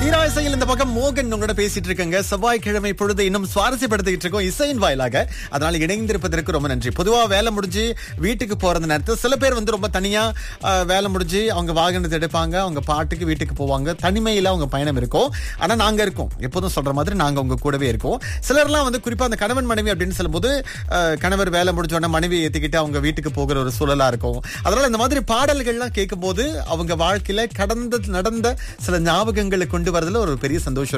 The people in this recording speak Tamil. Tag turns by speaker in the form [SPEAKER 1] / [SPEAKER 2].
[SPEAKER 1] தீரா இசையில் இந்த பக்கம் மோகன் உங்களோட பேசிட்டு இருக்கங்க செவ்வாய்க்கிழமை பொழுது இன்னும் சுவாரஸ்யப்படுத்திட்டு இருக்கோம் இசையின் வாயிலாக அதனால இணைந்திருப்பதற்கு ரொம்ப நன்றி பொதுவா வேலை முடிஞ்சு வீட்டுக்கு போறது நேரத்தில் சில பேர் வந்து ரொம்ப தனியா அஹ், வேலை முடிஞ்சு அவங்க வாகனத்தை எடுப்பாங்க அவங்க பாட்டுக்கு வீட்டுக்கு போவாங்க தனிமையில அவங்க பயணம் இருக்கும் ஆனா நாங்க இருக்கோம் எப்போதும் சொல்ற மாதிரி நாங்க உங்க கூடவே இருக்கோம் சிலர்லாம் வந்து குறிப்பா அந்த கணவன் மனைவி அப்படின்னு சொல்லும்போது அஹ், கணவர் வேலை முடிஞ்ச உடனே மனைவி ஏத்திக்கிட்டு அவங்க வீட்டுக்கு போகிற ஒரு சூழலா இருக்கும் அதனால இந்த மாதிரி பாடல்கள்லாம் கேட்கும்போது அவங்க வாழ்க்கையில கடந்த நடந்த சில ஞாபகங்களை கொண்டு வரதுல ஒரு பெரிய சந்தோஷம்